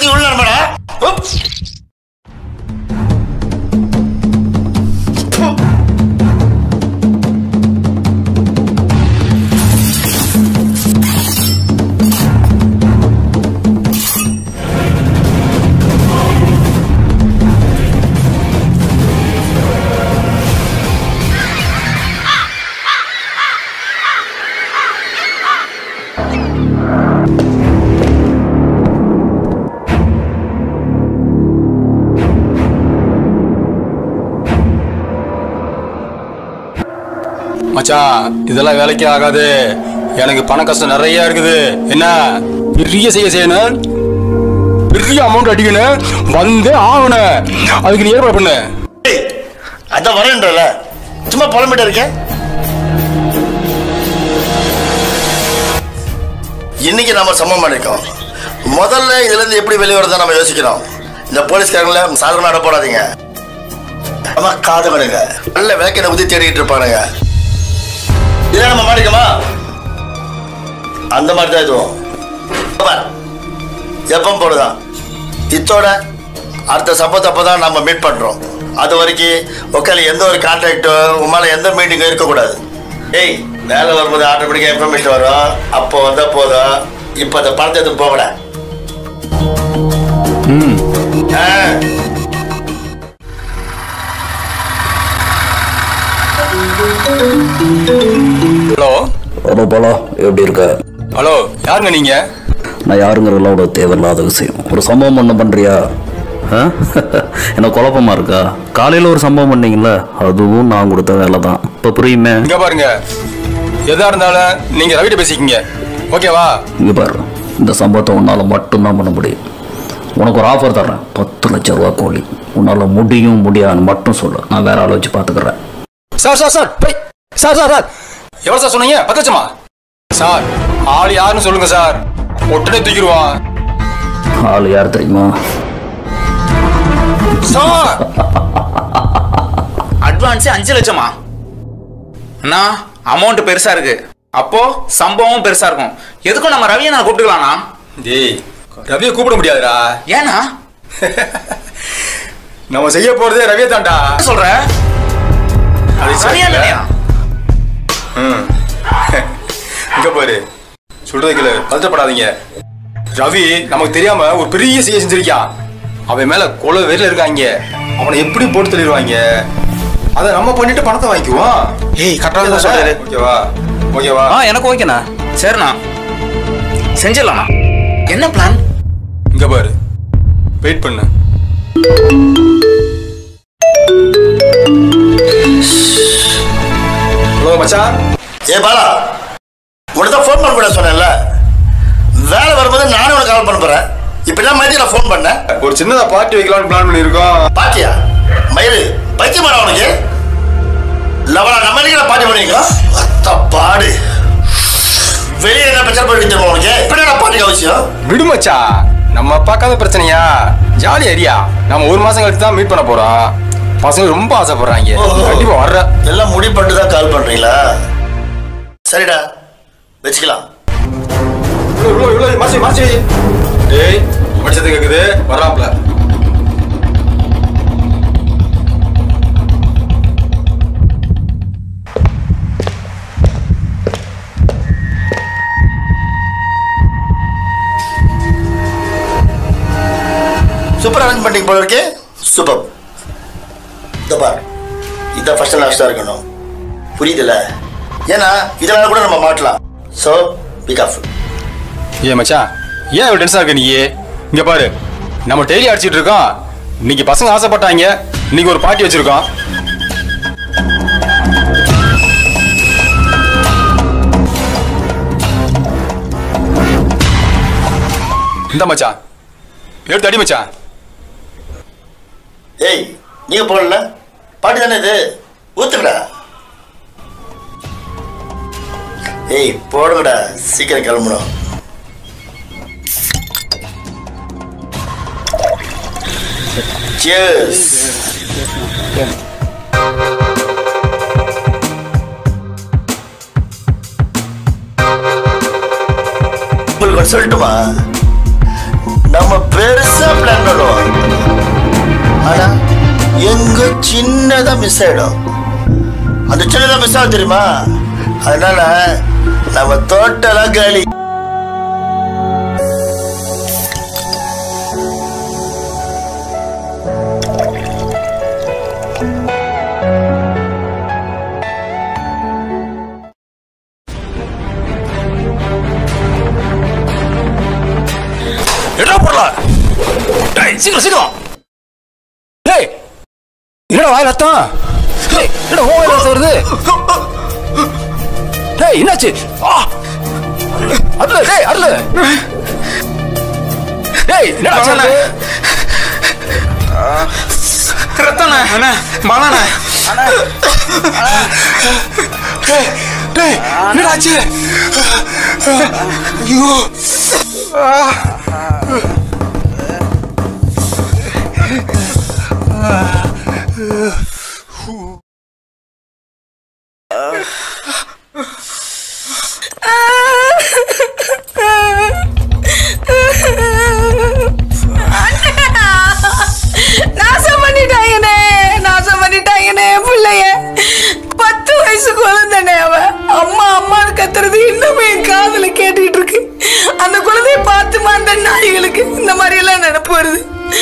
பத்தி உள்ள நம்மடா மச்சான் இதெல்லாம் வேலைக்கே ஆகாது எனக்கு பண கஷ்டம் நிறைய இருக்குது என்ன பெரிய செய்ய செய்யணும் பெரிய அமௌண்ட் அடிக்கணும் வந்து ஆகணும் அதுக்கு நீ ஏற்பாடு பண்ணு ஏய், அதான் வரேன்றல சும்மா புலம்பிட்டு இருக்கேன் இன்னைக்கு நாம சமம் பண்ணிருக்கோம் முதல்ல இதுல இருந்து எப்படி வெளியே வரதா நம்ம யோசிக்கிறோம் இந்த போலீஸ்காரங்கள சாதாரண நட போடாதீங்க ஆமா காதவனுங்க நல்ல வேக்கனை ஊத்தி தேடிட்டு இருப்பானுங்க இதை நம்ம மாட்டிக்கோமா அந்த மாதிரி தான் இதுவும் பார், எப்பவும் போடுதான் இத்தோட அடுத்த சம்பவத்தை அப்போ தான் நம்ம மீட் பண்ணுறோம் அது வரைக்கும் உக்கால எந்த ஒரு கான்டாக்டோ உமால எந்த மீட்டிங்கும் இருக்கக்கூடாது ஏய் வேலை வரும்போது ஆட்டோமேட்டிக்காக இன்ஃபர்மேஷன் வரும் அப்போ வந்தால் போதும் இப்போ அந்த பணத்தை எதுவும் போகல ஆ ஹலோ ஹலோ பாலா எப்படி இருக்க ஹலோ யாருங்க நீங்க நான் யாருங்கிறதெல்லாம் ஒரு தேவையில்லாத விஷயம் ஒரு சம்பவம் ஒன்று பண்ணுறியா ஆ என்ன குழப்பமா இருக்கா காலையில் ஒரு சம்பவம் பண்ணீங்கல்ல அதுவும் நான் கொடுத்த வேலை தான் இப்போ புரியுமே இங்க பாருங்க எதா இருந்தாலும் நீங்க ரவிட்ட பேசிக்கிங்க ஓகேவா இங்கே பாரு இந்த சம்பவத்தை உன்னால் மட்டும்தான் பண்ண முடியும் உனக்கு ஒரு ஆஃபர் தர்றேன் பத்து லட்ச ரூபா கோழி உன்னால் முடியும் முடியாதுன்னு மட்டும் சொல்லு நான் வேற ஆள் வச்சு பார்த்துக்கிறேன் சார் சார் சார் போய் சார் சார் சார் எவ்வளோ சார் சொன்னீங்க பத்து லட்சமா சார் ஆள் யாருன்னு சொல்லுங்க சார் உடனே தூக்கிடுவான் ஆள் யார் தெரியுமா சார் அட்வான்ஸ் அஞ்சு லட்சமா அண்ணா அமௌண்ட் பெருசா இருக்கு அப்போ சம்பவமும் பெருசா இருக்கும் எதுக்கும் நம்ம ரவியை நான் கூப்பிட்டுக்கலாம்ண்ணா டேய் ரவியை கூப்பிட முடியாதுடா ஏன்னா நம்ம செய்ய போறதே ரவியை தான்டா என்ன சொல்ற அது சரி. ரவியா இல்லையா? ம். இங்க பாரு சொல்றது கேளு பதட்டப்படாதீங்க ரவி நமக்கு தெரியாம ஒரு பெரிய செய்ய செஞ்சிருக்கான் அவன் மேல கொலை வெறில இருக்காங்க அவனை எப்படி போட்டு தள்ளிடுவாங்க அதை நம்ம பண்ணிட்டு பணத்தை வாங்கிக்குவோம் ஏய் கரெக்டாக தான் சொல்றாரு ஓகேவா ஓகேவா ஆ எனக்கு ஓகேண்ணா சரிண்ணா செஞ்சிடலாம்ண்ணா என்ன பிளான் இங்க பாரு வெயிட் பண்ணு ஹலோ மச்சான் ஏ பாலா உனக்கு தான் ஃபோன் பண்ண கூட சொன்னேன்ல வேலை வரும்போது நானும் உனக்கு கால் பண்ண போகிறேன் இப்போ என்ன மாதிரி நான் ஃபோன் பண்ணேன் ஒரு சின்னதா பார்ட்டி வைக்கலாம்னு பிளான் பண்ணியிருக்கோம் பாத்தியா மயிறு பைத்தியமாடா உனக்கு லவலா நம்ம இன்னைக்கு பாட்டி பண்ணிருக்கோம் அத்த பாடு வெளியே என்ன பிரச்சனை பண்ணிட்டு இருக்கோம் உனக்கு இப்படி என்ன பாட்டிக்கு அவசியம் விடு மச்சான் நம்ம பார்க்காத பிரச்சனையா ஜாலி ஏரியா நம்ம ஒரு மாசம் கழிச்சு தான் மீட் பண்ண போறோம் பசங்க ரொம்ப ஆசைப்படுறாங்க ஓஹோ. கண்டிப்பா வர்ற எல்லாம் முடிவு பண்ணிட்டு தான் கால் பண்றீங்களா சரிடா வச்சுக்கலாம் இவ்வளோ இவ்வளோ மாசி மாசி டேய் மச்சத்து கேக்குது வர்றாப்ல சூப்பர் அரேஞ்ச் பண்ணிங்க போல இருக்கே சூப்பர் இந்த பார் இதான் ஃபர்ஸ்ட் லாஸ்டாக இருக்கணும் புரியுதுல்ல ஏன்னா இதனால கூட நம்ம மாட்டலாம் ஸோ பிக் ஆஃப் ஏ மச்சான் ஏன் இவ்வளோ டென்ஷன் இருக்க நீ இங்க பாரு நம்ம டெய்லி அடிச்சிட்டு இருக்கோம் இன்னைக்கு பசங்க ஆசைப்பட்டாங்க இன்னைக்கு ஒரு பார்ட்டி வச்சிருக்கோம் இந்த மச்சான் எடுத்து அடி மச்சான் ஏய் நீங்க போடல பாட்டு தானே இது ஊத்துக்கடா ஏய் போடுங்கடா சீக்கிரம் கிளம்பணும் Cheers. உங்களுக்கு ஒன்று சொல்லட்டுமா நம்ம பெருசா பிளான் பண்ணுவோம் ஆனா எங்க சின்னதா மிஸ் ஆயிடும் அந்த சின்னதா மிஸ் ஆகும் தெரியுமா அதனால நம்ம டோட்டலா காலி என்ன பொருளா டேய் சீக்கிரம் சீக்கிரம் டேய் என்னடா வாய் ரத்தம் டேய் என்னடா ஓ வாய் ரத்தம் வருது டேய் என்னாச்சு ஆ அருள் டேய் அருள் டேய் என்னடா ஆச்சு அண்ணா. உனக்கு? ரத்தண்ணா அண்ணா மலாண்ணா டேய் டேய் என்னடா ஆச்சு ஐயோ நாசம் பண்ணிட்டாங்கண்ணே நாசம் பண்ணிட்டாங்கண்ணே பிள்ளைய பத்து வயசு குழந்தைண்ணே அவ அம்மா அம்மான்னு கத்துறது இன்னுமே என் காதுல கேட்டுக்கிட்டு இருக்கு அந்த குழந்தைய பார்த்துமா அந்த நாய்களுக்கு இந்த மாதிரி எல்லாம் நினைப்பு வருது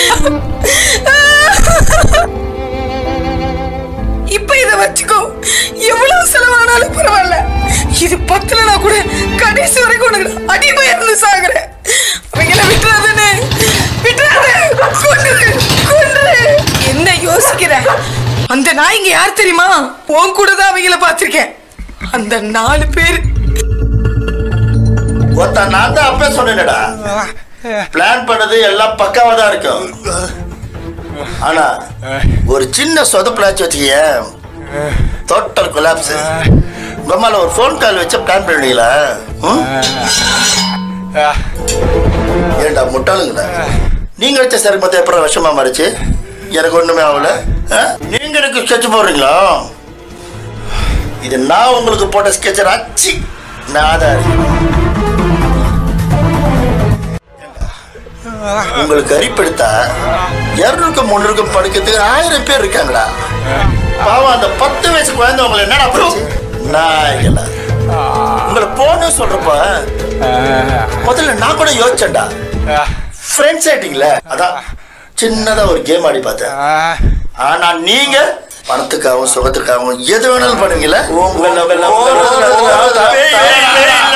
இப்ப இத வச்சுக்கோ எவ்வளவு செலவானாலும் பரவாயில்ல இது பத்தலனா கூட கடைசி வரைக்கும் உனக்கு நான் அடிமையா இருந்து சாகுறேன் அவங்கள விட்டுறாதுன்னு விட்டுறாது கொண்டுரு கொண்டுரு என்ன யோசிக்கிற அந்த நாய்ங்க யார் தெரியுமா உன் கூட தான் அவங்கள பார்த்திருக்கேன் அந்த நாலு பேர் ஒருத்த நான் தான் அப்பவே சொன்னேன்டா பிளான் பண்ணது எல்லாம் பக்காவா தான் இருக்கும் ஆனா ஒரு சின்ன சொதப்பலாச்சு வச்சுக்கிய டோட்டல் கொலாப்ஸ் உங்கம்மால ஒரு ஃபோன் கால் வச்சு பிளான் பண்ணுவீங்களா ம்? ஏன்டா முட்டாளுங்கடா நீங்க வச்ச சரி மொத்தம் எப்படி விஷமா மாறிச்சு எனக்கு ஒண்ணுமே ஆகல ஆ? நீங்க எனக்கு ஸ்கெட்ச் போடுறீங்களா இது நான் உங்களுக்கு போட்ட ஸ்கெட்சர் அச்சி நான் தான் உங்களுக்கு அரிப்படுத்தா இருநூறுக்கும் முன்னூறுக்கும் படுக்கிறதுக்கு ஆயிரம் பேர் இருக்காங்கடா பாவம் அந்த பத்து வயசு குழந்தை உங்களை என்னடா பண்ணுச்சு நாய்களா உங்களை போன்னு சொல்றப்ப முதல்ல நான் கூட யோசிச்சேன்டா ஃப்ரெண்ட்ஸ் ஆயிட்டீங்களே அதான் சின்னதா ஒரு கேம் ஆடி பார்த்தேன் ஆனா நீங்க பணத்துக்காகவும் சுகத்துக்காகவும் எது வேணாலும் பண்ணுவீங்களே உங்களை